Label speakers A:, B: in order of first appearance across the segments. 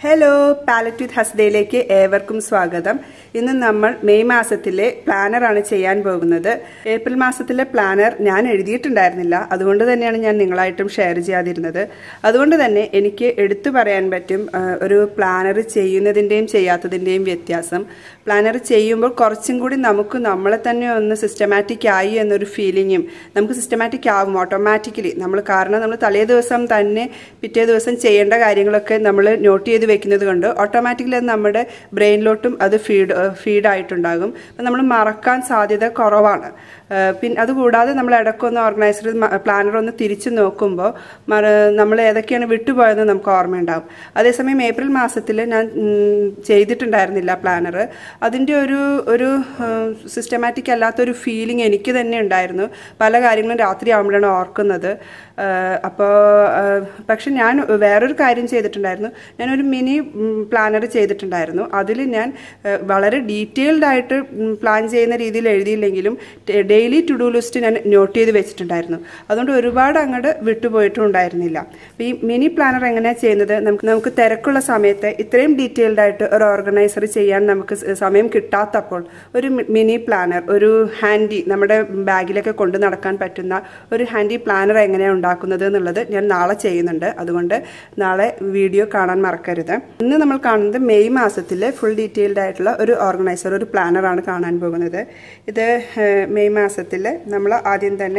A: hello palette വിത്ത് ഹസ്ദയിലേക്ക് ഏവർക്കും സ്വാഗതം ഇന്ന് നമ്മൾ മെയ് മാസത്തിലെ പ്ലാനറാണ് ചെയ്യാൻ പോകുന്നത് ഏപ്രിൽ മാസത്തിലെ പ്ലാനർ ഞാൻ എഴുതിയിട്ടുണ്ടായിരുന്നില്ല അതുകൊണ്ട് തന്നെയാണ് ഞാൻ നിങ്ങളായിട്ടും ഷെയർ ചെയ്യാതിരുന്നത് അതുകൊണ്ട് തന്നെ എനിക്ക് എടുത്തു പറയാൻ പറ്റും ആ, ഒരു പ്ലാനർ ചെയ്യുന്നതിൻ്റെയും ചെയ്യാത്തതിൻ്റെയും വ്യത്യാസം പ്ലാനർ ചെയ്യുമ്പോൾ കുറച്ചും കൂടി നമുക്ക് നമ്മളെ തന്നെ ഒന്ന് സിസ്റ്റമാറ്റിക് ആയി എന്നൊരു ഫീലിങ്ങും നമുക്ക് സിസ്റ്റമാറ്റിക് ആവും ഓട്ടോമാറ്റിക്കലി നമ്മൾ കാരണം നമ്മൾ തലേ ദിവസം തന്നെ പിറ്റേ ദിവസം ചെയ്യേണ്ട കാര്യങ്ങളൊക്കെ നമ്മൾ നോട്ട് ചെയ്ത് വെക്കുന്നത് കൊണ്ട് ഓട്ടോമാറ്റിക്കലി അത് നമ്മുടെ ബ്രെയിനിലോട്ടും അത് ഫീഡ് ഫീഡായിട്ടുണ്ടാകും അപ്പം നമ്മൾ മറക്കാൻ സാധ്യത കുറവാണ് പിന്നെ അതുകൂടാതെ നമ്മൾ ഇടയ്ക്കൊന്ന് ഓർഗനൈസർ പ്ലാനർ ഒന്ന് തിരിച്ചു നോക്കുമ്പോൾ നമ്മൾ ഏതൊക്കെയാണ് വിട്ടുപോയതെന്ന് നമുക്ക് ഓർമ്മയുണ്ടാകും അതേസമയം ഏപ്രിൽ മാസത്തിൽ ഞാൻ ഉം, ചെയ്തിട്ടുണ്ടായിരുന്നില്ല പ്ലാനർ അതിൻ്റെ ഒരു ഒരു സിസ്റ്റമാറ്റിക് അല്ലാത്തൊരു ഫീലിംഗ് എനിക്ക് തന്നെ ഉണ്ടായിരുന്നു പല കാര്യങ്ങളും രാത്രി ആകുമ്പോഴാണ് ഓർക്കുന്നത് അപ്പോൾ പക്ഷെ ഞാൻ വേറൊരു കാര്യം ചെയ്തിട്ടുണ്ടായിരുന്നു ഞാനൊരു മിനി പ്ലാനർ ചെയ്തിട്ടുണ്ടായിരുന്നു അതിൽ ഞാൻ ആ, വളരെ ഡീറ്റെയിൽഡ് ആയിട്ട് പ്ലാൻ ചെയ്യുന്ന രീതിയിൽ എഴുതിയില്ലെങ്കിലും ഡെയിലി ടു ഡു ലിസ്റ്റ് ഞാൻ നോട്ട് ചെയ്ത് വെച്ചിട്ടുണ്ടായിരുന്നു അതുകൊണ്ട് ഒരുപാട് അങ്ങോട്ട് വിട്ടുപോയിട്ടും ഉണ്ടായിരുന്നില്ല അപ്പോൾ ഈ മിനി പ്ലാനർ എങ്ങനെയാണ് ചെയ്യുന്നത് നമുക്ക് നമുക്ക് തിരക്കുള്ള സമയത്ത് ഇത്രയും ഡീറ്റെയിൽഡ് ആയിട്ട് ഒരു ഓർഗനൈസർ ചെയ്യാൻ നമുക്ക് സ- സമയം കിട്ടാത്തപ്പോൾ ഒരു മി- മിനി പ്ലാനർ ഒരു ഹാൻഡി നമ്മുടെ ബാഗിലൊക്കെ കൊണ്ട് നടക്കാൻ പറ്റുന്ന ഒരു ഹാൻഡി പ്ലാനർ എങ്ങനെയാണ് ഉണ്ടാക്കുന്നത് എന്നുള്ളത് ഞാൻ നാളെ ചെയ്യുന്നുണ്ട് അതുകൊണ്ട് നാളെ വീഡിയോ കാണാൻ മറക്കരുത് ഇന്ന് നമ്മൾ കാണുന്നത് മെയ് മാസത്തിലെ ഫുൾ ഡീറ്റെയിൽഡ് ആയിട്ടുള്ള ഒരു ഓർഗനൈസർ ഒരു പ്ലാനറാണ് കാണാൻ പോകുന്നത് ഇത് ഏഹ്, മെയ് മാസത്തിൽ നമ്മൾ ആദ്യം തന്നെ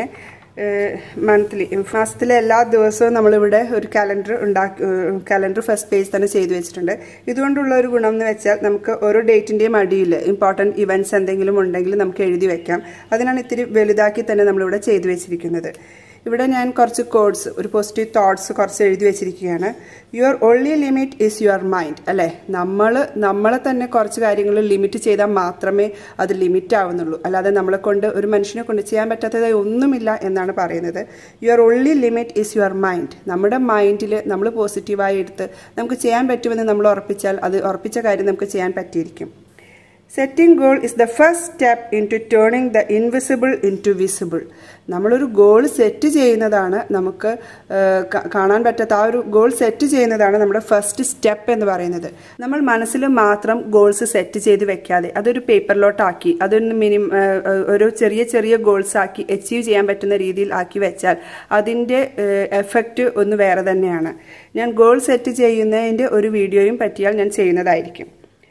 A: മന്ത്ലി മാസത്തിലെ എല്ലാ ദിവസവും നമ്മളിവിടെ ഒരു കലണ്ടർ ഉണ്ടാക്കി കലണ്ടർ ഫസ്റ്റ് പേജ് തന്നെ ചെയ്തു വെച്ചിട്ടുണ്ട് ഇതുകൊണ്ടുള്ള ഒരു ഗുണം എന്ന് വെച്ചാൽ നമുക്ക് ഓരോ ഡേറ്റിൻ്റെയും അടിയിൽ ഇമ്പോർട്ടൻറ്റ് ഇവൻറ്റ്സ് എന്തെങ്കിലും ഉണ്ടെങ്കിൽ നമുക്ക് എഴുതി വെക്കാം അതിനാണ് ഇത്തിരി വലുതാക്കി തന്നെ നമ്മളിവിടെ ചെയ്തു വെച്ചിരിക്കുന്നത് ഇവിടെ ഞാൻ കുറച്ച് കോഡ്സ് ഒരു പോസിറ്റീവ് തോട്ട്സ് കുറച്ച് എഴുതി വെച്ചിരിക്കുകയാണ് your only limit is your mind അല്ലേ നമ്മൾ നമ്മളെ തന്നെ കുറച്ച് കാര്യങ്ങൾ ലിമിറ്റ് ചെയ്താൽ മാത്രമേ അത് ലിമിറ്റ് ആവുന്നുള്ളൂ അല്ലാതെ നമ്മളെ കൊണ്ട് ഒരു മനുഷ്യനെ കൊണ്ട് ചെയ്യാൻ പറ്റാത്തതായി ഒന്നുമില്ല എന്നാണ് പറയുന്നത് your only limit is your mind നമ്മുടെ മൈൻഡിൽ നമ്മൾ പോസിറ്റീവായി എടുത്ത് നമുക്ക് ചെയ്യാൻ പറ്റുമെന്ന് നമ്മൾ ഉറപ്പിച്ചാൽ അത് ഉറപ്പിച്ച കാര്യം നമുക്ക് ചെയ്യാൻ പറ്റിയിരിക്കും setting goal is the first step into turning the invisible into visible നമ്മളൊരു ഗോൾ സെറ്റ് ചെയ്യുന്നതാണ് നമുക്ക് ആ, ക- കാണാൻ പറ്റാത്ത ആ ഒരു ഗോൾ സെറ്റ് ചെയ്യുന്നതാണ് നമ്മുടെ ഫസ്റ്റ് സ്റ്റെപ്പ് എന്ന് പറയുന്നത് നമ്മൾ മനസ്സിൽ മാത്രം ഗോൾസ് സെറ്റ് ചെയ്ത് വെക്കാതെ അതൊരു പേപ്പറിലോട്ടാക്കി അതൊന്ന് മിനിമം ഒരു ചെറിയ ചെറിയ ഗോൾസ് ആക്കി അച്ചീവ് ചെയ്യാൻ പറ്റുന്ന രീതിയിൽ ആക്കി വെച്ചാൽ അതിൻ്റെ എഫക്റ്റ് ഒന്ന് വേറെ തന്നെയാണ് ഞാൻ ഗോൾ സെറ്റ് ചെയ്യുന്നതിൻ്റെ ഒരു വീഡിയോയും പറ്റിയാൽ ഞാൻ ചെയ്യുന്നതായിരിക്കും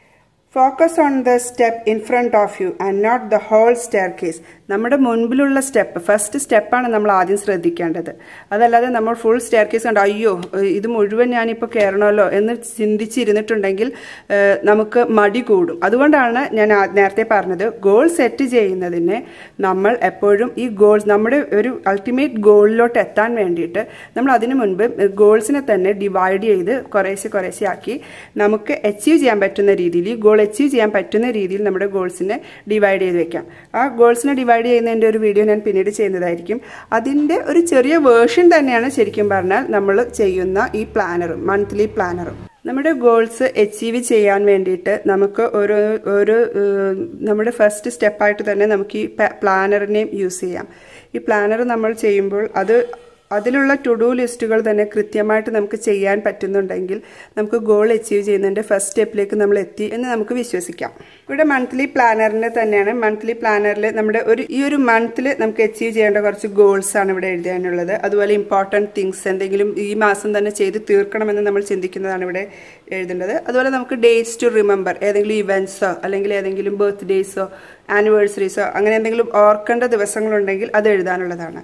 A: focus on the step in front of you and not the whole staircase നമ്മുടെ മുൻപിലുള്ള സ്റ്റെപ്പ് ഫസ്റ്റ് സ്റ്റെപ്പാണ് നമ്മൾ ആദ്യം ശ്രദ്ധിക്കേണ്ടത് അതല്ലാതെ നമ്മൾ ഫുൾ സ്റ്റെയർ കേസ് കണ്ട് അയ്യോ ഇത് മുഴുവൻ ഞാനിപ്പോൾ കയറണമല്ലോ എന്ന് ചിന്തിച്ചിരുന്നിട്ടുണ്ടെങ്കിൽ ഏഹ്, നമുക്ക് മടി കൂടും അതുകൊണ്ടാണ് ഞാൻ ആ- നേരത്തെ പറഞ്ഞത് ഗോൾ സെറ്റ് ചെയ്യുന്നതിന് നമ്മൾ എപ്പോഴും ഈ ഗോൾസ് നമ്മുടെ ഒരു അൾട്ടിമേറ്റ് ഗോളിലോട്ട് എത്താൻ വേണ്ടിയിട്ട് നമ്മൾ അതിനു മുൻപ് ഗോൾസിനെ തന്നെ ഡിവൈഡ് ചെയ്ത് കുറേശ്ശെ കുറേശ്ശെ ആക്കി നമുക്ക് അച്ചീവ് ചെയ്യാൻ പറ്റുന്ന രീതിയിൽ ഈ ഗോൾ അച്ചീവ് ചെയ്യാൻ പറ്റുന്ന രീതിയിൽ നമ്മുടെ ഗോൾസിനെ ഡിവൈഡ് ചെയ്ത് വെക്കാം ആ ഗോൾസിനെ ഡിവൈഡ് ചെയ്യുന്നതിൻ്റെ ഒരു വീഡിയോ ഞാൻ പിന്നീട് ചെയ്യുന്നതായിരിക്കും അതിൻ്റെ ഒരു ചെറിയ വേർഷൻ തന്നെയാണ് ശരിക്കും പറഞ്ഞാൽ നമ്മൾ ചെയ്യുന്ന ഈ പ്ലാനറും മന്ത്ലി പ്ലാനറും നമ്മുടെ ഗോൾസ് അച്ചീവ് ചെയ്യാൻ വേണ്ടിയിട്ട് നമുക്ക് ഓരോ ഓരോ ഏഹ്, നമ്മുടെ ഫസ്റ്റ് സ്റ്റെപ്പായിട്ട് തന്നെ നമുക്ക് ഈ പ്ലാനറിനെയും യൂസ് ചെയ്യാം ഈ പ്ലാനർ നമ്മൾ ചെയ്യുമ്പോൾ അത് അതിലുള്ള ടു ഡു ലിസ്റ്റുകൾ തന്നെ കൃത്യമായിട്ട് നമുക്ക് ചെയ്യാൻ പറ്റുന്നുണ്ടെങ്കിൽ നമുക്ക് ഗോൾ അച്ചീവ് ചെയ്യുന്നതിൻ്റെ ഫസ്റ്റ് സ്റ്റെപ്പിലേക്ക് നമ്മൾ എത്തി എന്ന് നമുക്ക് വിശ്വസിക്കാം ഇവിടെ മന്ത്ലി പ്ലാനറിന് തന്നെയാണ് മന്ത്ലി പ്ലാനറിൽ നമ്മുടെ ഒരു ഈ ഒരു മന്തിൽ നമുക്ക് അച്ചീവ് ചെയ്യേണ്ട കുറച്ച് ഗോൾസ് ആണ് ഇവിടെ എഴുതാനുള്ളത് അതുപോലെ ഇമ്പോർട്ടൻറ്റ് തിങ്സ് എന്തെങ്കിലും ഈ മാസം തന്നെ ചെയ്ത് തീർക്കണമെന്ന് നമ്മൾ ചിന്തിക്കുന്നതാണ് ഇവിടെ എഴുതേണ്ടത് അതുപോലെ നമുക്ക് ഡേറ്റ്സ് ടു റിമെമ്പർ ഏതെങ്കിലും ഇവൻറ്റ്സോ അല്ലെങ്കിൽ ഏതെങ്കിലും ബർത്ത്ഡേയ്സോ ആനിവേഴ്സറീസോ അങ്ങനെ എന്തെങ്കിലും ഓർക്കേണ്ട ദിവസങ്ങളുണ്ടെങ്കിൽ അത് എഴുതാനുള്ളതാണ്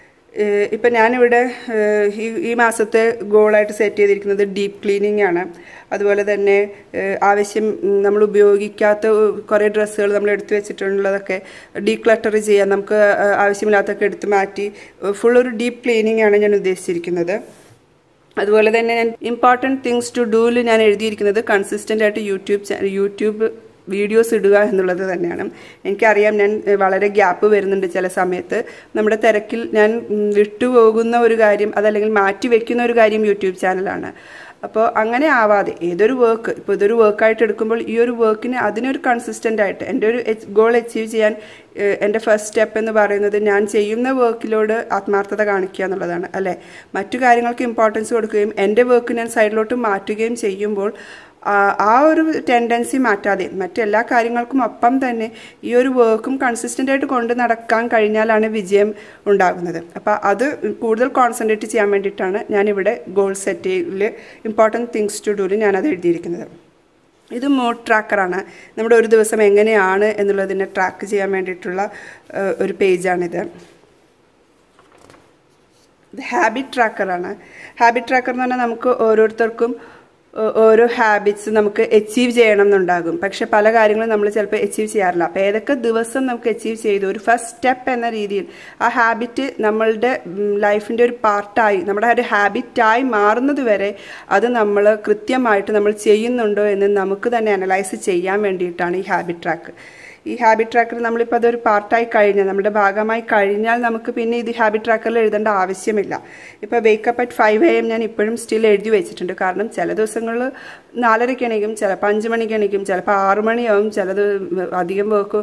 A: ഏഹ് ഇപ്പം ഞാനിവിടെ ഏഹ് ഈ ഈ മാസത്തെ ഗോളായിട്ട് സെറ്റ് ചെയ്തിരിക്കുന്നത് ഡീപ്പ് ക്ലീനിങ് ആണ് അതുപോലെ തന്നെ ഏഹ് ആവശ്യം ഉം, നമ്മൾ ഉപയോഗിക്കാത്ത കുറേ ഡ്രസ്സുകൾ നമ്മൾ എടുത്തു വെച്ചിട്ടുള്ളതൊക്കെ ഡീക്ലട്ടർ ചെയ്യാൻ നമുക്ക് ഏഹ് ആവശ്യമില്ലാത്തൊക്കെ എടുത്ത് മാറ്റി ഫുൾ ഒരു ഡീപ്പ് ക്ലീനിങ് ആണ് ഞാൻ ഉദ്ദേശിച്ചിരിക്കുന്നത് അതുപോലെ തന്നെ ഞാൻ ഇമ്പോർട്ടൻറ്റ് തിങ്സ് ടു ഡൂല് ഞാൻ എഴുതിയിരിക്കുന്നത് കൺസിസ്റ്റൻ്റ് ആയിട്ട് യൂട്യൂബ് ചാ- യൂട്യൂബ് വീഡിയോസ് ഇടുക എന്നുള്ളത് തന്നെയാണ് എനിക്കറിയാം ഞാൻ ഏഹ്, വളരെ ഗ്യാപ്പ് വരുന്നുണ്ട് ചില സമയത്ത് നമ്മുടെ തിരക്കിൽ ഞാൻ ഉം, വിട്ടുപോകുന്ന ഒരു കാര്യം അതല്ലെങ്കിൽ മാറ്റി വെക്കുന്ന ഒരു കാര്യം യൂട്യൂബ് ചാനലാണ് അപ്പോൾ അങ്ങനെ ആവാതെ ഏതൊരു വർക്ക് ഇപ്പോൾ ഇതൊരു വർക്കായിട്ട് എടുക്കുമ്പോൾ ഈ ഒരു വർക്കിന് അതിനൊരു കൺസിസ്റ്റൻ്റ് ആയിട്ട് എൻ്റെ ഒരു ഗോൾ അച്ചീവ് ചെയ്യാൻ ഏഹ് എൻ്റെ ഫസ്റ്റ് സ്റ്റെപ്പ് എന്ന് പറയുന്നത് ഞാൻ ചെയ്യുന്ന വർക്കിലോട് ആത്മാർത്ഥത കാണിക്കുക എന്നുള്ളതാണ് അല്ലേ മറ്റു കാര്യങ്ങൾക്ക് ഇമ്പോർട്ടൻസ് കൊടുക്കുകയും എൻ്റെ വർക്ക് ഞാൻ സൈഡിലോട്ട് മാറ്റുകയും ചെയ്യുമ്പോൾ ആ- ആ ഒരു ടെൻഡൻസി മാറ്റാതെ മറ്റെല്ലാ കാര്യങ്ങൾക്കും ഒപ്പം തന്നെ ഈ ഒരു വർക്കും കൺസിസ്റ്റൻ്റ് ആയിട്ട് കൊണ്ട് നടക്കാൻ കഴിഞ്ഞാലാണ് വിജയം ഉണ്ടാകുന്നത് അപ്പോൾ അത് കൂടുതൽ കോൺസെൻട്രേറ്റ് ചെയ്യാൻ വേണ്ടിയിട്ടാണ് ഞാനിവിടെ ഗോൾ സെറ്റിൽ ഇമ്പോർട്ടൻറ്റ് തിങ്സ് ടു ഡൂല് ഞാനത് എഴുതിയിരിക്കുന്നത് ഇത് മോഡ് ട്രാക്കറാണ് നമ്മുടെ ഒരു ദിവസം എങ്ങനെയാണ് എന്നുള്ളതിനെ ട്രാക്ക് ചെയ്യാൻ വേണ്ടിയിട്ടുള്ള ഏഹ്, ഒരു പേജാണിത് ഇത് ഹാബിറ്റ് ട്രാക്കറാണ് ഹാബിറ്റ് ട്രാക്കർ എന്ന് പറഞ്ഞാൽ നമുക്ക് ഓരോരുത്തർക്കും ഓ- ഓരോ ഹാബിറ്റ്സ് നമുക്ക് അച്ചീവ് ചെയ്യണം എന്നുണ്ടാകും പക്ഷെ പല കാര്യങ്ങളും നമ്മൾ ചിലപ്പോൾ അച്ചീവ് ചെയ്യാറില്ല അപ്പോൾ ഏതൊക്കെ ദിവസം നമുക്ക് അച്ചീവ് ചെയ്തു ഒരു ഫസ്റ്റ് സ്റ്റെപ്പ് എന്ന രീതിയിൽ ആ ഹാബിറ്റ് നമ്മളുടെ ലൈഫിൻ്റെ ഒരു പാർട്ടായി നമ്മുടെ ആ ഒരു ഹാബിറ്റായി മാറുന്നത് വരെ അത് നമ്മൾ കൃത്യമായിട്ട് നമ്മൾ ചെയ്യുന്നുണ്ടോ എന്ന് നമുക്ക് തന്നെ അനലൈസ് ചെയ്യാൻ വേണ്ടിയിട്ടാണ് ഈ ഹാബിറ്റ് ട്രാക്ക് ഈ ഹാബിറ്റ് ട്രാക്കർ നമ്മളിപ്പോൾ അതൊരു പാർട്ടായി കഴിഞ്ഞാൽ നമ്മുടെ ഭാഗമായി കഴിഞ്ഞാൽ നമുക്ക് പിന്നെ ഇത് ഹാബിറ്റ് ട്രാക്കറിൽ എഴുതേണ്ട ആവശ്യമില്ല ഇപ്പോൾ wake up at five A M ഞാൻ ഇപ്പോഴും സ്റ്റിൽ എഴുതി വെച്ചിട്ടുണ്ട് കാരണം ചില ദിവസങ്ങളിൽ നാലരയ്ക്ക് എണീക്കും ചിലപ്പോൾ അഞ്ച് മണിക്ക് എണീക്കും ചിലപ്പോൾ ആറ് മണിയാവും ചിലത് അധികം വർക്ക്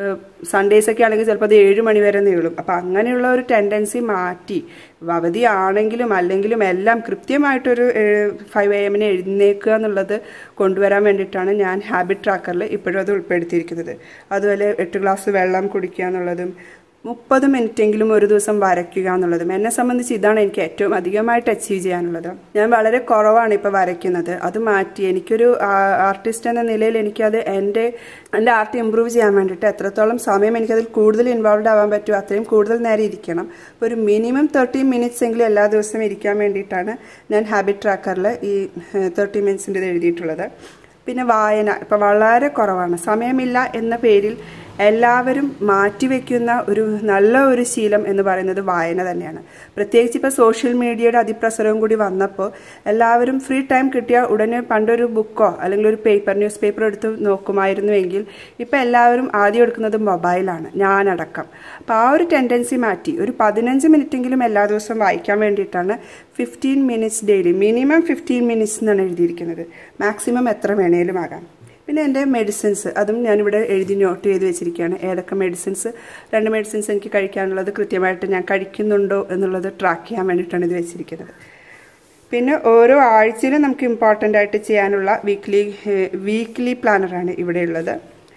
A: സൺഡേസ് ഒക്കെ ആണെങ്കിൽ ചിലപ്പോൾ അത് ഏഴ് മണി വരെ നീളും അപ്പോൾ അങ്ങനെയുള്ള ഒരു ടെൻഡൻസി മാറ്റി അവധി ആണെങ്കിലും അല്ലെങ്കിലും എല്ലാം കൃത്യമായിട്ടൊരു ഫൈവ് എ എമ്മിന് എഴുന്നേക്കുക എന്നുള്ളത് കൊണ്ടുവരാൻ വേണ്ടിയിട്ടാണ് ഞാൻ ഹാബിറ്റ് ട്രാക്കറിൽ ഇപ്പോഴും അത് ഉൾപ്പെടുത്തിയിരിക്കുന്നത് അതുപോലെ എട്ട് ഗ്ലാസ് വെള്ളം കുടിക്കുക എന്നുള്ളതും മുപ്പത് മിനിറ്റെങ്കിലും ഒരു ദിവസം വരയ്ക്കുക എന്നുള്ളതും എന്നെ സംബന്ധിച്ച് ഇതാണ് എനിക്ക് ഏറ്റവും അധികമായിട്ട് അച്ചീവ് ചെയ്യാനുള്ളത് ഞാൻ വളരെ കുറവാണ് ഇപ്പോൾ വരയ്ക്കുന്നത് അത് മാറ്റി എനിക്കൊരു ആർട്ടിസ്റ്റ് എന്ന നിലയിൽ എനിക്കത് എൻ്റെ എൻ്റെ ആർട്ട് ഇമ്പ്രൂവ് ചെയ്യാൻ വേണ്ടിയിട്ട് എത്രത്തോളം സമയം എനിക്കതിൽ കൂടുതൽ ഇൻവോൾവ് ആവാൻ പറ്റുമോ അത്രയും കൂടുതൽ നേരം ഇരിക്കണം അപ്പോൾ ഒരു മിനിമം തേർട്ടി മിനിറ്റ്സ് എങ്കിലും എല്ലാ ദിവസവും ഇരിക്കാൻ വേണ്ടിയിട്ടാണ് ഞാൻ ഹാബിറ്റ് ട്രാക്കറിൽ ഈ തേർട്ടി മിനിറ്റ്സിൻ്റെ എഴുതിയിട്ടുള്ളത് പിന്നെ വായന ഇപ്പം വളരെ കുറവാണ് സമയമില്ല എന്ന പേരിൽ എല്ലാവരും മാറ്റിവെക്കുന്ന ഒരു നല്ല ഒരു ശീലം എന്ന് പറയുന്നത് വായന തന്നെയാണ് പ്രത്യേകിച്ച് ഇപ്പോൾ സോഷ്യൽ മീഡിയയുടെ അതിപ്രസരവും കൂടി വന്നപ്പോൾ എല്ലാവരും ഫ്രീ ടൈം കിട്ടിയാൽ ഉടനെ പണ്ടൊരു ബുക്കോ അല്ലെങ്കിൽ ഒരു പേപ്പർ ന്യൂസ് പേപ്പർ എടുത്ത് നോക്കുമായിരുന്നുവെങ്കിൽ ഇപ്പോൾ എല്ലാവരും ആദ്യം എടുക്കുന്നത് മൊബൈലാണ് ഞാനടക്കം അപ്പോൾ ആ ഒരു ടെൻഡൻസി മാറ്റി ഒരു പതിനഞ്ച് മിനിറ്റെങ്കിലും എല്ലാ ദിവസവും വായിക്കാൻ വേണ്ടിയിട്ടാണ് fifteen minutes daily minimum fifteen minutes എന്നാണ് എഴുതിയിരിക്കുന്നത് മാക്സിമം എത്ര വേണേലും ആകാം പിന്നെ എൻ്റെ മെഡിസിൻസ് അതും ഞാനിവിടെ എഴുതി നോട്ട് ചെയ്ത് വെച്ചിരിക്കുകയാണ് ഏതൊക്കെ മെഡിസിൻസ് രണ്ട് മെഡിസിൻസ് എനിക്ക് കഴിക്കാനുള്ളത് കൃത്യമായിട്ട് ഞാൻ കഴിക്കുന്നുണ്ടോ എന്നുള്ളത് ട്രാക്ക് ചെയ്യാൻ വേണ്ടിയിട്ടാണ് ഇത് വെച്ചിരിക്കുന്നത് പിന്നെ ഓരോ ആഴ്ചയിലും നമുക്ക് ഇമ്പോർട്ടൻ്റ് ആയിട്ട് ചെയ്യാനുള്ള വീക്ക്ലി വീക്ക്ലി പ്ലാനറാണ് ഇവിടെയുള്ളത്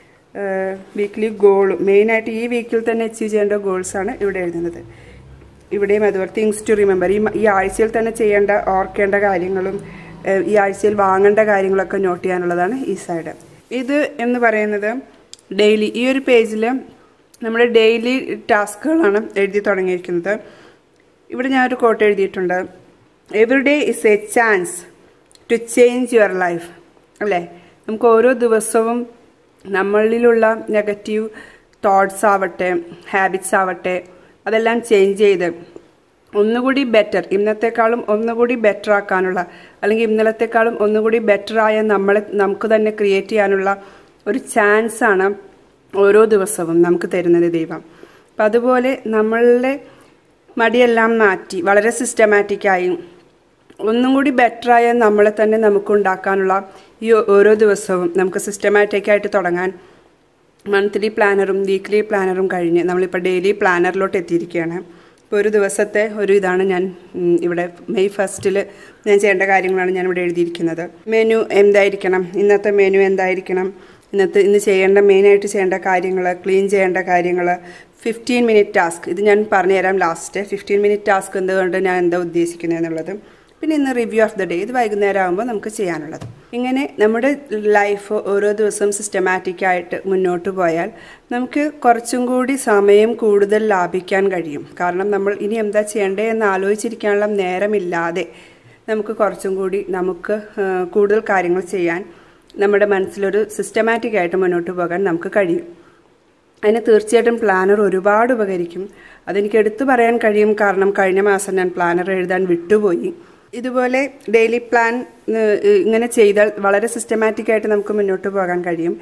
A: വീക്ക്ലി ഗോൾ മെയിനായിട്ട് ഈ വീക്കിൽ തന്നെ അച്ചീവ് ചെയ്യേണ്ട ഗോൾസാണ് ഇവിടെ എഴുതുന്നത് ഇവിടെയും അതുപോലെ തിങ്സ് ടു റിമെമ്പർ ഈ ഈ ആഴ്ചയിൽ തന്നെ ചെയ്യേണ്ട ഓർക്കേണ്ട കാര്യങ്ങളും ഏഹ്, ഈ ആഴ്ചയിൽ വാങ്ങേണ്ട കാര്യങ്ങളൊക്കെ നോട്ട് ചെയ്യാനുള്ളതാണ് ഈ സൈഡ് ഇത് എന്ന് പറയുന്നത് ഡെയിലി ഈ ഒരു പേജിൽ നമ്മുടെ ഡെയിലി ടാസ്കുകളാണ് എഴുതി തുടങ്ങിയിരിക്കുന്നത് ഇവിടെ ഞാനൊരു കോട്ട് എഴുതിയിട്ടുണ്ട് every day is a chance to change your life അല്ലേ നമുക്ക് ഓരോ ദിവസവും നമ്മളിലുള്ള നെഗറ്റീവ് തോട്ട്സ് ആവട്ടെ ഹാബിറ്റ്സ് ആവട്ടെ അതെല്ലാം ചേഞ്ച് ചെയ്ത് ഒന്നുകൂടി ബെറ്റർ ഇന്നത്തെക്കാളും ഒന്നുകൂടി ബെറ്റർ ആക്കാനുള്ള അല്ലെങ്കിൽ ഇന്നലത്തെക്കാളും ഒന്നുകൂടി ബെറ്റർ ആയ നമ്മളെ നമുക്ക് തന്നെ ക്രിയേറ്റ് ചെയ്യാനുള്ള ഒരു ചാൻസ് ആണ് ഓരോ ദിവസവും നമുക്ക് തരുന്നത് ദൈവം അപ്പം അതുപോലെ നമ്മളുടെ മടിയെല്ലാം മാറ്റി വളരെ സിസ്റ്റമാറ്റിക്കായി ഒന്നും കൂടി ബെറ്ററായ നമ്മളെ തന്നെ നമുക്ക് ഉണ്ടാക്കാനുള്ള ഈ ഓരോ ദിവസവും നമുക്ക് സിസ്റ്റമാറ്റിക്കായിട്ട് തുടങ്ങാൻ മന്ത്ലി പ്ലാനറും വീക്ക്ലി പ്ലാനറും കഴിഞ്ഞ് നമ്മളിപ്പോൾ ഡെയിലി പ്ലാനറിലോട്ട് എത്തിയിരിക്കുകയാണ് ഇപ്പോൾ ഒരു ദിവസത്തെ ഒരു ഇതാണ് ഞാൻ ഉം, ഇവിടെ മെയ് ഫസ്റ്റിൽ ഞാൻ ചെയ്യേണ്ട കാര്യങ്ങളാണ് ഞാൻ ഇവിടെ എഴുതിയിരിക്കുന്നത് മെനു എന്തായിരിക്കണം ഇന്നത്തെ മെനു എന്തായിരിക്കണം ഇന്നത്തെ ഇന്ന് ചെയ്യേണ്ട മെയിനായിട്ട് ചെയ്യേണ്ട കാര്യങ്ങൾ ക്ലീൻ ചെയ്യേണ്ട കാര്യങ്ങൾ ഫിഫ്റ്റീൻ മിനിറ്റ് ടാസ്ക് ഇത് ഞാൻ പറഞ്ഞുതരാം ലാസ്റ്റ് ഫിഫ്റ്റീൻ മിനിറ്റ് ടാസ്ക് എന്തുകൊണ്ട് ഞാൻ എന്താ ഉദ്ദേശിക്കുന്നത് എന്നുള്ളത് പിന്നെ ഇന്ന് റിവ്യൂ ഓഫ് ദ ഡേ ഇത് വൈകുന്നേരം ആകുമ്പോൾ നമുക്ക് ചെയ്യാനുള്ളത് ഇങ്ങനെ നമ്മുടെ ലൈഫ് ഓരോ ദിവസവും സിസ്റ്റമാറ്റിക് ആയിട്ട് മുന്നോട്ട് പോയാൽ നമുക്ക് കുറച്ചും കൂടി സമയം കൂടുതൽ ലാഭിക്കാൻ കഴിയും കാരണം നമ്മൾ ഇനി എന്താ ചെയ്യേണ്ടേ എന്ന് ആലോചിച്ചിരിക്കാനുള്ള നേരമില്ലാതെ നമുക്ക് കുറച്ചും കൂടി നമുക്ക് ആ, കൂടുതൽ കാര്യങ്ങൾ ചെയ്യാൻ നമ്മുടെ മനസ്സിലൊരു സിസ്റ്റമാറ്റിക് ആയിട്ട് മുന്നോട്ട് പോകാൻ നമുക്ക് കഴിയും അതിന് തീർച്ചയായിട്ടും പ്ലാനർ ഒരുപാട് ഉപകരിക്കും അതെനിക്ക് എടുത്തു പറയാൻ കഴിയും കാരണം കഴിഞ്ഞ മാസം ഞാൻ പ്ലാനർ എഴുതാൻ വിട്ടുപോയി ഇതുപോലെ ഡെയിലി പ്ലാൻ ഏഹ്, ഇങ്ങനെ ചെയ്താൽ വളരെ സിസ്റ്റമാറ്റിക് ആയിട്ട് നമുക്ക് മുന്നോട്ട് പോകാൻ കഴിയും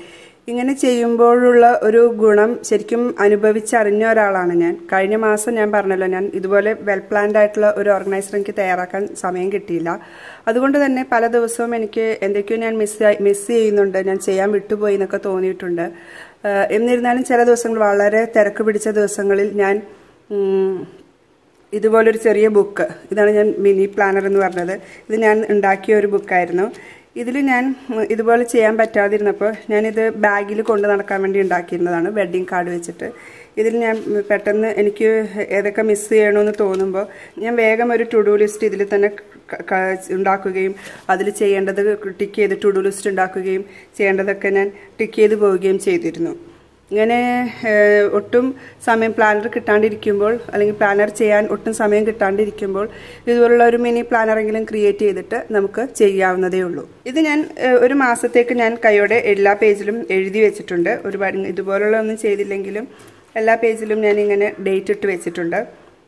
A: ഇങ്ങനെ ചെയ്യുമ്പോഴുള്ള ഒരു ഗുണം ശരിക്കും അനുഭവിച്ചറിഞ്ഞ ഒരാളാണ് ഞാൻ കഴിഞ്ഞ മാസം ഞാൻ പറഞ്ഞല്ലോ ഞാൻ ഇതുപോലെ വെൽ പ്ലാൻഡ് ആയിട്ടുള്ള ഒരു ഓർഗനൈസർ എനിക്ക് തയ്യാറാക്കാൻ സമയം കിട്ടിയില്ല അതുകൊണ്ട് തന്നെ പല ദിവസവും എനിക്ക് എന്തൊക്കെയോ ഞാൻ മിസ് മിസ് ചെയ്യുന്നുണ്ട് ഞാൻ ചെയ്യാൻ വിട്ടുപോയി എന്നൊക്കെ തോന്നിയിട്ടുണ്ട് ആഹ് എന്നിരുന്നാലും ചില ദിവസങ്ങൾ വളരെ തിരക്ക് പിടിച്ച ദിവസങ്ങളിൽ ഞാൻ ഉം, ഇതുപോലൊരു ചെറിയ ബുക്ക് ഇതാണ് ഞാൻ മിനി പ്ലാനർ എന്ന് പറഞ്ഞത് ഇത് ഞാൻ ഉണ്ടാക്കിയ ഒരു ബുക്കായിരുന്നു ഇതിൽ ഞാൻ ഉം, ഇതുപോലെ ചെയ്യാൻ പറ്റാതിരുന്നപ്പോൾ ഞാനിത് ബാഗിൽ കൊണ്ട് നടക്കാൻ വേണ്ടി ഉണ്ടാക്കിയിരുന്നതാണ് വെഡ്ഡിങ് കാർഡ് വെച്ചിട്ട് ഇതിൽ ഞാൻ ഉം, പെട്ടെന്ന് എനിക്ക് ഏതൊക്കെ മിസ് ചെയ്യണമെന്ന് തോന്നുമ്പോൾ ഞാൻ വേഗം ഒരു ടു ഡു ലിസ്റ്റ് ഇതിൽ തന്നെ ക- ക- ഉണ്ടാക്കുകയും അതിൽ ചെയ്യേണ്ടത് ടിക്ക് ചെയ്ത് ടു ഡു ലിസ്റ്റ് ഉണ്ടാക്കുകയും ചെയ്യേണ്ടതൊക്കെ ഞാൻ ടിക്ക് ചെയ്ത് പോവുകയും ചെയ്തിരുന്നു ഇങ്ങനെ ഏഹ്, ഒട്ടും സമയം പ്ലാനർ കിട്ടാണ്ടിരിക്കുമ്പോൾ അല്ലെങ്കിൽ പ്ലാനർ ചെയ്യാൻ ഒട്ടും സമയം കിട്ടാണ്ടിരിക്കുമ്പോൾ ഇതുപോലുള്ള ഒരു മിനി പ്ലാനറെങ്കിലും ക്രിയേറ്റ് ചെയ്തിട്ട് നമുക്ക് ചെയ്യാവുന്നതേ ഉള്ളൂ ഇത് ഞാൻ ഏഹ്, ഒരു മാസത്തേക്ക് ഞാൻ കൈയോടെ എല്ലാ പേജിലും എഴുതി വെച്ചിട്ടുണ്ട് ഒരുപാട് ഇതുപോലുള്ള ഒന്നും ചെയ്തില്ലെങ്കിലും എല്ലാ പേജിലും ഞാൻ ഇങ്ങനെ ഡേറ്റ് ഇട്ട് വെച്ചിട്ടുണ്ട്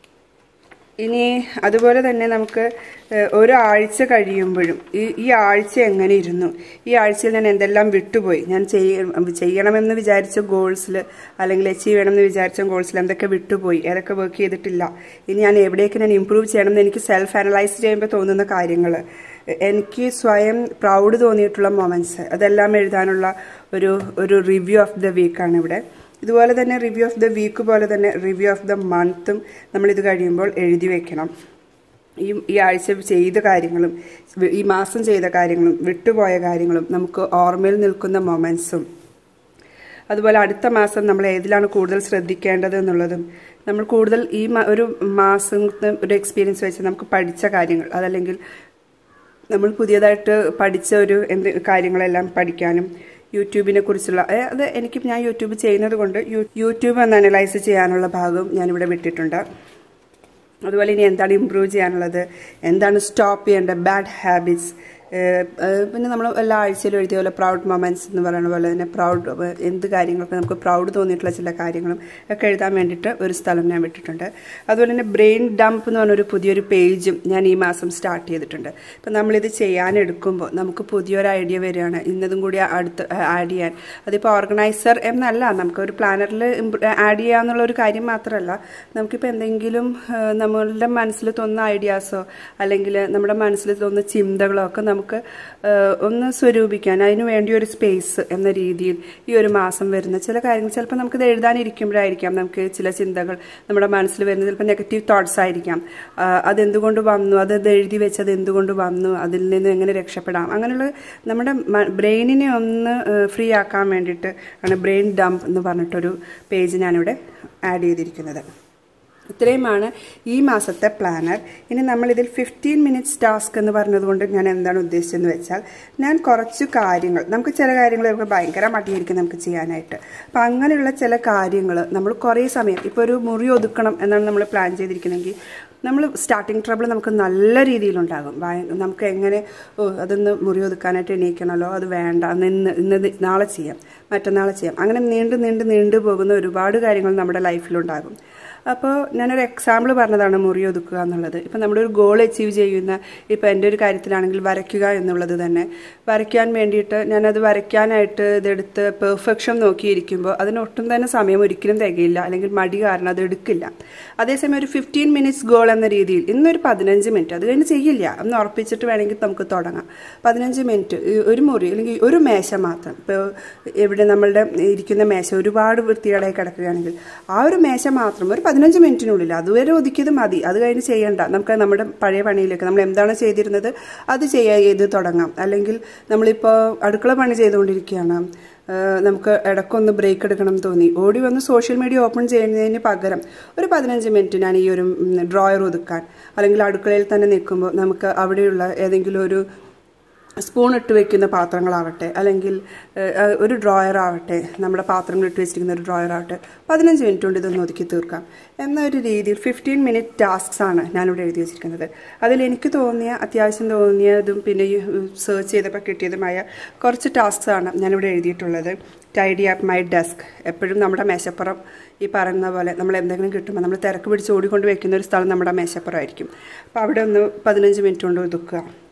A: ഇനി അതുപോലെ തന്നെ നമുക്ക് ഏഹ്, ഒരാഴ്ച കഴിയുമ്പോഴും ഈ ഈ ആഴ്ച എങ്ങനെ ഇരുന്നു ഈ ആഴ്ചയിൽ ഞാൻ എന്തെല്ലാം വിട്ടുപോയി ഞാൻ ചെയ്യ ചെയ്യണമെന്ന് വിചാരിച്ച ഗോൾസിൽ അല്ലെങ്കിൽ അച്ചീവ് ചെയ്യണമെന്ന് വിചാരിച്ച ഗോൾസിൽ എന്തൊക്കെ വിട്ടുപോയി ഏതൊക്കെ വർക്ക് ചെയ്തിട്ടില്ല ഇനി ഞാൻ എവിടെയൊക്കെ ഞാൻ ഇമ്പ്രൂവ് ചെയ്യണമെന്ന് എനിക്ക് സെൽഫ് അനലൈസ് ചെയ്യുമ്പോൾ തോന്നുന്ന കാര്യങ്ങൾ എനിക്ക് സ്വയം പ്രൗഡ് തോന്നിയിട്ടുള്ള മൊമെന്റ്സ് അതെല്ലാം എഴുതാനുള്ള ഒരു ഒരു റിവ്യൂ ഓഫ് ദ വീക്കാണ് ഇവിടെ ഇതുപോലെ തന്നെ റിവ്യൂ ഓഫ് ദ വീക്ക് പോലെ തന്നെ റിവ്യൂ ഓഫ് ദ മന്തും നമ്മൾ ഇത് കഴിയുമ്പോൾ എഴുതി വെക്കണം ഈ ഈ ആഴ്ച ചെയ്ത കാര്യങ്ങളും ഈ മാസം ചെയ്ത കാര്യങ്ങളും വിട്ടുപോയ കാര്യങ്ങളും നമുക്ക് ഓർമ്മയിൽ നിൽക്കുന്ന മൊമെന്റ്സും അതുപോലെ അടുത്ത മാസം നമ്മൾ ഏതിലാണ് കൂടുതൽ ശ്രദ്ധിക്കേണ്ടത് എന്നുള്ളതും നമ്മൾ കൂടുതൽ ഈ മ- ഒരു മാസത്തെ ഒരു എക്സ്പീരിയൻസ് വെച്ച് നമുക്ക് പഠിച്ച കാര്യങ്ങൾ അതല്ലെങ്കിൽ നമ്മൾ പുതിയതായിട്ട് പഠിച്ച ഒരു എന്ത് കാര്യങ്ങളെല്ലാം പഠിക്കാനും യൂട്യൂബിനെ കുറിച്ചുള്ള ഏ, അത് എനിക്ക് ഞാൻ യൂട്യൂബ് ചെയ്യുന്നത് കൊണ്ട് യൂ- യൂട്യൂബ് ഒന്ന് അനലൈസ് ചെയ്യാനുള്ള ഭാഗം ഞാനിവിടെ വിട്ടിട്ടുണ്ട് അതുപോലെ ഇനി എന്താണ് ഇമ്പ്രൂവ് ചെയ്യാനുള്ളത് എന്താണ് സ്റ്റോപ്പ് ചെയ്യേണ്ട ബാഡ് ഹാബിറ്റ്സ് പിന്നെ നമ്മൾ എല്ലാ ആഴ്ചയിലും എഴുതിയ പോലെ പ്രൗഡ് മൊമെന്റ്സ് എന്ന് പറയുന്ന പോലെ തന്നെ പ്രൗഡ് എന്ത് കാര്യങ്ങളൊക്കെ നമുക്ക് പ്രൗഡ് തോന്നിയിട്ടുള്ള ചില കാര്യങ്ങളും ഒക്കെ എഴുതാൻ വേണ്ടിയിട്ട് ഒരു സ്ഥലം ഞാൻ വിട്ടിട്ടുണ്ട് അതുപോലെ തന്നെ ബ്രെയിൻ ഡംപ് എന്ന് പറഞ്ഞൊരു പുതിയൊരു പേജും ഞാൻ ഈ മാസം സ്റ്റാർട്ട് ചെയ്തിട്ടുണ്ട് ഇപ്പം നമ്മളിത് ചെയ്യാനെടുക്കുമ്പോൾ നമുക്ക് പുതിയൊരു ഐഡിയ വരികയാണ് ഇന്നതും കൂടി അടുത്ത് ആഡ് ചെയ്യാൻ അതിപ്പോൾ ഓർഗനൈസർ എന്നല്ല നമുക്ക് ഒരു പ്ലാനറിൽ ആഡ് ചെയ്യാന്നുള്ള ഒരു കാര്യം മാത്രമല്ല നമുക്കിപ്പോൾ എന്തെങ്കിലും ആ, നമ്മളുടെ മനസ്സിൽ തോന്നുന്ന ഐഡിയാസോ അല്ലെങ്കിൽ നമ്മുടെ മനസ്സിൽ തോന്നുന്ന ചിന്തകളോ ഒക്കെ നമുക്ക് ആ, ഒന്ന് സ്വരൂപിക്കാൻ അതിനു വേണ്ടി ഒരു സ്പേസ് എന്ന രീതിയിൽ ഈ ഒരു മാസം വരുന്ന ചില കാര്യങ്ങൾ ചിലപ്പോൾ നമുക്കിത് എഴുതാനിരിക്കുമ്പോഴായിരിക്കാം നമുക്ക് ചില ചിന്തകൾ നമ്മുടെ മനസ്സിൽ വരുന്നത് ചിലപ്പോൾ നെഗറ്റീവ് തോട്ട്സ് ആയിരിക്കാം ആ, അതെന്തുകൊണ്ട് വന്നു അത് ഇത് എഴുതി വെച്ചത് എന്തുകൊണ്ട് വന്നു അതിൽ നിന്ന് എങ്ങനെ രക്ഷപ്പെടാം അങ്ങനെയുള്ള നമ്മുടെ ബ്രെയിനിനെ ഒന്ന് ഫ്രീ ആക്കാൻ വേണ്ടിയിട്ട് ആണ് ബ്രെയിൻ ഡംപ് എന്ന് പറഞ്ഞിട്ടൊരു പേജ് ഞാനിവിടെ ആഡ് ചെയ്തിരിക്കുന്നത് ഇത്രയുമാണ് ഈ മാസത്തെ പ്ലാനർ ഇനി നമ്മളിതിൽ ഫിഫ്റ്റീൻ മിനിറ്റ്സ് ടാസ്ക് എന്ന് പറഞ്ഞതുകൊണ്ട് ഞാൻ എന്താണ് ഉദ്ദേശിച്ചതെന്ന് വെച്ചാൽ ഞാൻ കുറച്ച് കാര്യങ്ങൾ നമുക്ക് ചില കാര്യങ്ങൾ നമുക്ക് ഭയങ്കര മടിയായിരിക്കും നമുക്ക് ചെയ്യാനായിട്ട് അപ്പം അങ്ങനെയുള്ള ചില കാര്യങ്ങൾ നമ്മൾ കുറേ സമയം ഇപ്പോൾ ഒരു മുറി ഒതുക്കണം എന്നാണ് നമ്മൾ പ്ലാൻ ചെയ്തിരിക്കുന്നതെങ്കിൽ നമ്മൾ സ്റ്റാർട്ടിങ് ട്രബിൾ നമുക്ക് നല്ല രീതിയിലുണ്ടാകും ഭയ- നമുക്ക് എങ്ങനെ ഓ അതൊന്ന് മുറി ഒതുക്കാനായിട്ട് എണീക്കണമല്ലോ അത് വേണ്ട അന്ന് ഇന്ന് ഇന്ന് നാളെ ചെയ്യാം മറ്റന്നാളെ ചെയ്യാം അങ്ങനെ നീണ്ടു നീണ്ടു നീണ്ടു പോകുന്ന ഒരുപാട് കാര്യങ്ങൾ നമ്മുടെ ലൈഫിലുണ്ടാകും അപ്പോൾ ഞാനൊരു എക്സാമ്പിൾ പറഞ്ഞതാണ് മുറി ഒതുക്കുക എന്നുള്ളത് ഇപ്പം നമ്മുടെ ഒരു ഗോൾ അച്ചീവ് ചെയ്യുന്ന ഇപ്പം എൻ്റെ ഒരു കാര്യത്തിലാണെങ്കിൽ വരയ്ക്കുക എന്നുള്ളത് തന്നെ വരയ്ക്കാൻ വേണ്ടിയിട്ട് ഞാനത് വരയ്ക്കാനായിട്ട് ഇതെടുത്ത് പെർഫെക്ഷൻ നോക്കിയിരിക്കുമ്പോൾ അതിന് ഒട്ടും തന്നെ സമയം ഒരിക്കലും തികയില്ല അല്ലെങ്കിൽ മടി കാരണം അത് എടുക്കില്ല അതേസമയം ഒരു ഫിഫ്റ്റീൻ മിനിറ്റ്സ് ഗോൾ എന്ന രീതിയിൽ ഇന്നൊരു പതിനഞ്ച് മിനിറ്റ് അത് കഴിഞ്ഞ് ചെയ്യില്ല ഒന്ന് ഉറപ്പിച്ചിട്ട് വേണമെങ്കിൽ നമുക്ക് തുടങ്ങാം പതിനഞ്ച് മിനിറ്റ് ഈ ഒരു മുറി അല്ലെങ്കിൽ ഒരു മേശ മാത്രം ഇപ്പോൾ എവിടെ നമ്മളുടെ ഇരിക്കുന്ന മേശ ഒരുപാട് വൃത്തികേടായി കിടക്കുകയാണെങ്കിൽ ആ ഒരു മേശ മാത്രം ഒരു പതിനഞ്ച് മിനിറ്റിനുള്ളിൽ അതുവരെ ഒതുക്കിയത് മതി അത് കഴിഞ്ഞ് ചെയ്യണ്ട നമുക്ക് നമ്മുടെ പഴയ പണിയിലേക്ക് നമ്മൾ എന്താണ് ചെയ്തിരുന്നത് അത് ചെയ്യാ ചെയ്ത് തുടങ്ങാം അല്ലെങ്കിൽ നമ്മളിപ്പോൾ അടുക്കള പണി ചെയ്തുകൊണ്ടിരിക്കുകയാണ് ഏഹ് നമുക്ക് ഇടയ്ക്കൊന്ന് ബ്രേക്ക് എടുക്കണം എന്ന് തോന്നി ഓടി വന്ന് സോഷ്യൽ മീഡിയ ഓപ്പൺ ചെയ്യുന്നതിന് പകരം ഒരു പതിനഞ്ച് മിനിറ്റ് ഞാൻ ഈ ഒരു ഡ്രോയർ ഒതുക്കാൻ അല്ലെങ്കിൽ അടുക്കളയിൽ തന്നെ നിൽക്കുമ്പോൾ നമുക്ക് അവിടെയുള്ള ഏതെങ്കിലും ഒരു സ്പൂൺ ഇട്ട് വെക്കുന്ന പാത്രങ്ങളാവട്ടെ അല്ലെങ്കിൽ ഏഹ്, ഒരു ഡ്രോയർ ആവട്ടെ നമ്മുടെ പാത്രങ്ങൾ ഇട്ട് വെച്ചിരിക്കുന്ന ഒരു ഡ്രോയർ ആവട്ടെ പതിനഞ്ച് മിനിറ്റ് കൊണ്ട് ഇതൊന്ന് ഒതുക്കി തീർക്കാം എന്നൊരു രീതിയിൽ ഫിഫ്റ്റീൻ മിനിറ്റ് ടാസ്ക്സ് ആണ് ഞാനിവിടെ എഴുതി വെച്ചിരിക്കുന്നത് അതിൽ എനിക്ക് തോന്നിയ അത്യാവശ്യം തോന്നിയതും പിന്നെ സെർച്ച് ചെയ്തപ്പോൾ കിട്ടിയതുമായ കുറച്ച് ടാസ്ക്സ് ആണ് ഞാനിവിടെ എഴുതിയിട്ടുള്ളത് ടൈഡി അപ്പ് മൈ ഡെസ്ക് എപ്പോഴും നമ്മുടെ മേശപ്പുറം ഈ പറയുന്ന പോലെ നമ്മൾ എന്തെങ്കിലും കിട്ടുമ്പോൾ നമ്മൾ തിരക്ക് പിടിച്ച് ഓടിക്കൊണ്ട് വെക്കുന്ന ഒരു സ്ഥലം നമ്മുടെ മേശപ്പുറമായിരിക്കും അപ്പോൾ അവിടെ ഒന്ന് പതിനഞ്ച് മിനിറ്റ് കൊണ്ട് ഒതുക്കുക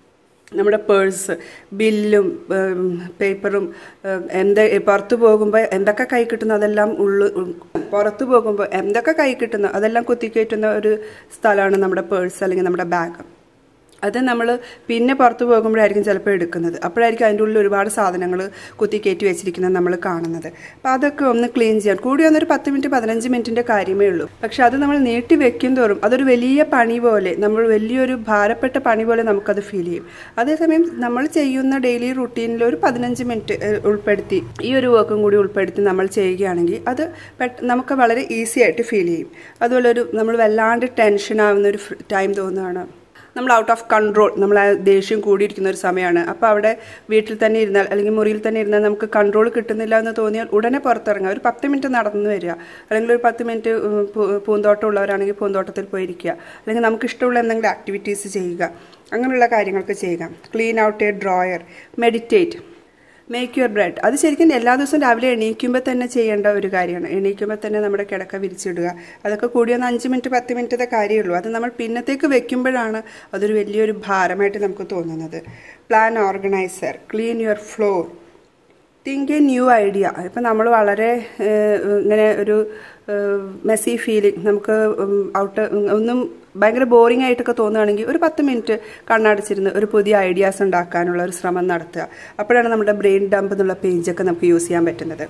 A: നമ്മുടെ പേഴ്സ് ബില്ലും പേപ്പറും എന്ത് പുറത്തു പോകുമ്പോൾ എന്തൊക്കെ കൈ കിട്ടുന്നു അതെല്ലാം ഉള്ളു പുറത്തു പോകുമ്പോൾ എന്തൊക്കെ കൈ കിട്ടുന്നു അതെല്ലാം കുത്തിക്കയറ്റുന്ന ഒരു സ്ഥലമാണ് നമ്മുടെ പേഴ്സ് അല്ലെങ്കിൽ നമ്മുടെ ബാഗ് അത് നമ്മൾ പിന്നെ പുറത്ത് പോകുമ്പോഴായിരിക്കും ചിലപ്പോൾ എടുക്കുന്നത് അപ്പോഴായിരിക്കും അതിൻ്റെ ഉള്ളിൽ ഒരുപാട് സാധനങ്ങൾ കുത്തി കയറ്റി വെച്ചിരിക്കുന്നത് നമ്മൾ കാണുന്നത് അപ്പോൾ അതൊക്കെ ഒന്ന് ക്ലീൻ ചെയ്യാൻ കൂടി വന്നൊരു പത്ത് മിനിറ്റ് പതിനഞ്ച് മിനിറ്റിൻ്റെ കാര്യമേ ഉള്ളൂ പക്ഷെ അത് നമ്മൾ നീട്ടി വെക്കും തോറും അതൊരു വലിയ പണി പോലെ നമ്മൾ വലിയൊരു ഭാരപ്പെട്ട പണി പോലെ നമുക്കത് ഫീൽ ചെയ്യും അതേസമയം നമ്മൾ ചെയ്യുന്ന ഡെയിലി റുട്ടീനിൽ ഒരു പതിനഞ്ച് മിനിറ്റ് ഉൾപ്പെടുത്തി ഈ ഒരു വർക്കും കൂടി ഉൾപ്പെടുത്തി നമ്മൾ ചെയ്യുകയാണെങ്കിൽ അത് നമുക്ക് വളരെ ഈസി ആയിട്ട് ഫീൽ ചെയ്യും അതുപോലെ ഒരു നമ്മൾ വല്ലാണ്ട് ടെൻഷൻ ആവുന്ന ഒരു ടൈം തോന്നുകയാണ് നമ്മൾ ഔട്ട് ഓഫ് കൺട്രോൾ നമ്മൾ ആ ദേഷ്യം കൂടിയിരിക്കുന്ന ഒരു സമയമാണ് അപ്പോൾ അവിടെ വീട്ടിൽ തന്നെ ഇരുന്നാൽ അല്ലെങ്കിൽ മുറിയിൽ തന്നെ ഇരുന്നാൽ നമുക്ക് കൺട്രോൾ കിട്ടുന്നില്ല എന്ന് തോന്നിയാൽ ഉടനെ പുറത്തിറങ്ങുക ഒരു പത്ത് മിനിറ്റ് നടന്നു വരിക അല്ലെങ്കിൽ ഒരു പത്ത് മിനിറ്റ് പൂന്തോട്ടം ഉള്ളവരാണെങ്കിൽ പൂന്തോട്ടത്തിൽ പോയിരിക്കുക അല്ലെങ്കിൽ നമുക്ക് ഇഷ്ടമുള്ള എന്തെങ്കിലും ആക്ടിവിറ്റീസ് ചെയ്യുക അങ്ങനെയുള്ള കാര്യങ്ങളൊക്കെ ചെയ്യുക clean out a drawer meditate make your bread അത് ശരിക്കും എല്ലാ ദിവസവും രാവിലെ എണീക്കുമ്പോൾ തന്നെ ചെയ്യേണ്ട ഒരു കാര്യമാണ് എണീക്കുമ്പോൾ തന്നെ നമ്മുടെ കിടക്ക വിരിച്ചിടുക അതൊക്കെ കൂടി ഒന്ന് അഞ്ച് മിനിറ്റ് പത്ത് മിനിറ്റത്തെ കാര്യമുള്ളൂ അത് നമ്മൾ പിന്നത്തേക്ക് വെക്കുമ്പോഴാണ് അതൊരു വലിയൊരു ഭാരമായിട്ട് നമുക്ക് തോന്നുന്നത് plan organiser clean your floor think a new idea ഇപ്പം നമ്മൾ വളരെ ഇങ്ങനെ ഒരു മെസ്സി ഫീലിംഗ് നമുക്ക് ഔട്ട് ഒന്നും ഭയങ്കര ബോറിംഗ് ആയിട്ടൊക്കെ തോന്നുകയാണെങ്കിൽ ഒരു പത്ത് മിനിറ്റ് കണ്ണടച്ചിരുന്ന് ഒരു പുതിയ ഐഡിയാസ് ഉണ്ടാക്കാനുള്ള ഒരു ശ്രമം നടത്തുക അപ്പോഴാണ് നമ്മുടെ ബ്രെയിൻ ഡംപ് എന്നുള്ള പേജൊക്കെ നമുക്ക് യൂസ് ചെയ്യാൻ പറ്റുന്നത്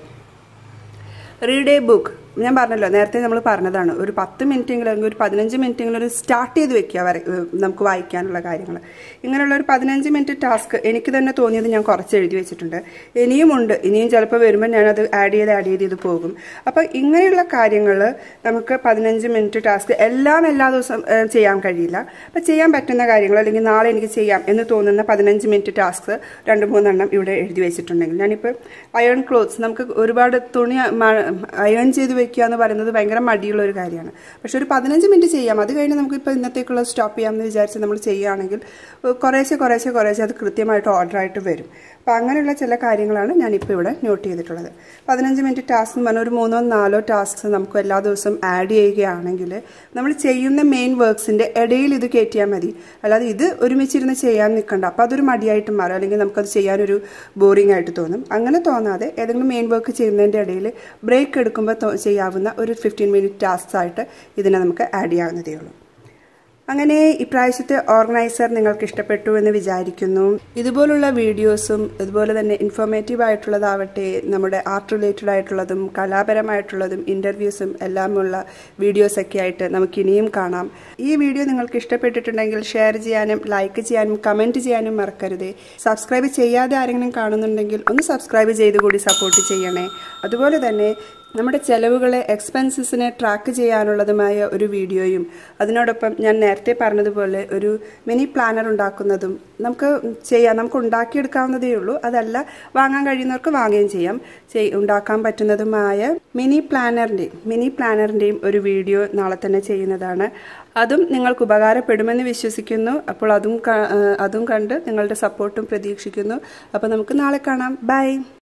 A: റീഡ് എ ബുക്ക് ഞാൻ പറഞ്ഞല്ലോ നേരത്തെ നമ്മൾ പറഞ്ഞതാണ് ഒരു പത്ത് മിനിറ്റെങ്കിലും അല്ലെങ്കിൽ ഒരു പതിനഞ്ച് മിനിറ്റെങ്കിലും ഒരു സ്റ്റാർട്ട് ചെയ്ത് വെക്കുക വരെ നമുക്ക് വായിക്കാനുള്ള കാര്യങ്ങൾ ഇങ്ങനെയുള്ള ഒരു പതിനഞ്ച് മിനിറ്റ് ടാസ്ക് എനിക്ക് തന്നെ തോന്നിയത് ഞാൻ കുറച്ച് എഴുതി വെച്ചിട്ടുണ്ട് ഇനിയും ഉണ്ട് ഇനിയും ചിലപ്പോൾ വരുമ്പോൾ ഞാനത് ആഡ് ചെയ്ത് ആഡ് ചെയ്ത് ചെയ്ത് പോകും അപ്പോൾ ഇങ്ങനെയുള്ള കാര്യങ്ങൾ നമുക്ക് പതിനഞ്ച് മിനിറ്റ് ടാസ്ക് എല്ലാം എല്ലാ ദിവസവും ചെയ്യാൻ കഴിയില്ല അപ്പോൾ ചെയ്യാൻ പറ്റുന്ന കാര്യങ്ങൾ അല്ലെങ്കിൽ നാളെ എനിക്ക് ചെയ്യാം എന്ന് തോന്നുന്ന പതിനഞ്ച് മിനിറ്റ് ടാസ്ക് രണ്ട് മൂന്നെണ്ണം ഇവിടെ എഴുതി വെച്ചിട്ടുണ്ടെങ്കിൽ ഞാനിപ്പോൾ അയൺ ക്ലോത്ത്സ് നമുക്ക് ഒരുപാട് തുണി അയൺ ചെയ്ത് വെക്കുക എന്ന് പറയുന്നത് ഭയങ്കര മടിയുള്ള ഒരു കാര്യമാണ് പക്ഷെ ഒരു പതിനഞ്ച് മിനിറ്റ് ചെയ്യാം അത് കഴിഞ്ഞ് നമുക്ക് ഇപ്പോൾ ഇന്നത്തേക്കുള്ള സ്റ്റോപ്പ് ചെയ്യാമെന്ന് വിചാരിച്ച് നമ്മൾ ചെയ്യുകയാണെങ്കിൽ കുറേശ്ശെ കുറേശ്ശെ കുറേശ്ശെ അത് കൃത്യമായിട്ട് ഓർഡറായിട്ട് വരും അപ്പോൾ അങ്ങനെയുള്ള ചില കാര്യങ്ങളാണ് ഞാനിപ്പോൾ ഇവിടെ നോട്ട് ചെയ്തിട്ടുള്ളത് പതിനഞ്ച് മിനിറ്റ് ടാസ്ക് എന്ന് പറഞ്ഞാൽ ഒരു മൂന്നോ നാലോ ടാസ്ക്സ് നമുക്ക് എല്ലാ ദിവസവും ആഡ് ചെയ്യുകയാണെങ്കിൽ നമ്മൾ ചെയ്യുന്ന മെയിൻ വർക്ക്സിൻ്റെ ഇടയിൽ ഇത് കയറ്റിയാൽ മതി അല്ലാതെ ഇത് ഒരുമിച്ചിരുന്ന് ചെയ്യാൻ നിൽക്കണ്ട അപ്പോൾ അതൊരു മടിയായിട്ട് മാറും അല്ലെങ്കിൽ നമുക്കത് ചെയ്യാനൊരു ബോറിംഗ് ആയിട്ട് തോന്നും അങ്ങനെ തോന്നാതെ ഏതെങ്കിലും മെയിൻ വർക്ക് ചെയ്യുന്നതിൻ്റെ ഇടയിൽ ബ്രേക്ക് എടുക്കുമ്പോൾ ചെയ്യാവുന്ന ഒരു ഫിഫ്റ്റീൻ മിനിറ്റ് ടാസ്ക് ആയിട്ട് ഇതിനെ നമുക്ക് ആഡ് ചെയ്യാവുന്നതേ ഉള്ളൂ അങ്ങനെ ഇപ്രാവശ്യത്തെ ഓർഗനൈസർ നിങ്ങൾക്ക് ഇഷ്ടപ്പെട്ടു എന്ന് വിചാരിക്കുന്നു ഇതുപോലുള്ള വീഡിയോസും ഇതുപോലെ തന്നെ ഇൻഫോർമേറ്റീവ് ആയിട്ടുള്ളതാവട്ടെ നമ്മുടെ ആർട്ട് റിലേറ്റഡ് ആയിട്ടുള്ളതും കലാപരമായിട്ടുള്ളതും ഇൻ്റർവ്യൂസും എല്ലാമുള്ള വീഡിയോസൊക്കെ ആയിട്ട് നമുക്ക് ഇനിയും കാണാം ഈ വീഡിയോ നിങ്ങൾക്ക് ഇഷ്ടപ്പെട്ടിട്ടുണ്ടെങ്കിൽ ഷെയർ ചെയ്യാനും ലൈക്ക് ചെയ്യാനും കമൻറ്റ് ചെയ്യാനും മറക്കരുത് സബ്സ്ക്രൈബ് ചെയ്യാതെ ആരെങ്കിലും കാണുന്നുണ്ടെങ്കിൽ ഒന്ന് സബ്സ്ക്രൈബ് ചെയ്ത് കൂടി സപ്പോർട്ട് ചെയ്യണേ അതുപോലെ തന്നെ നമ്മുടെ ചെലവുകളെ എക്സ്പെൻസസിനെ ട്രാക്ക് ചെയ്യാനുള്ളതുമായ ഒരു വീഡിയോയും അതിനോടൊപ്പം ഞാൻ നേരത്തെ പറഞ്ഞതുപോലെ ഒരു മിനി പ്ലാനർ ഉണ്ടാക്കുന്നതും നമുക്ക് ചെയ്യാം നമുക്ക് ഉണ്ടാക്കിയെടുക്കാവുന്നതേ ഉള്ളൂ അതല്ല വാങ്ങാൻ കഴിയുന്നവർക്ക് വാങ്ങുകയും ചെയ്യാം ഉണ്ടാക്കാൻ പറ്റുന്നതുമായ മിനി പ്ലാനറിൻ്റെയും മിനി പ്ലാനറിൻ്റെയും ഒരു വീഡിയോ നാളെ തന്നെ ചെയ്യുന്നതാണ് അതും നിങ്ങൾക്ക് ഉപകാരപ്പെടുമെന്ന് വിശ്വസിക്കുന്നു അപ്പോൾ അതും അതും കണ്ട് നിങ്ങളുടെ സപ്പോർട്ടും പ്രതീക്ഷിക്കുന്നു അപ്പോൾ നമുക്ക് നാളെ കാണാം ബൈ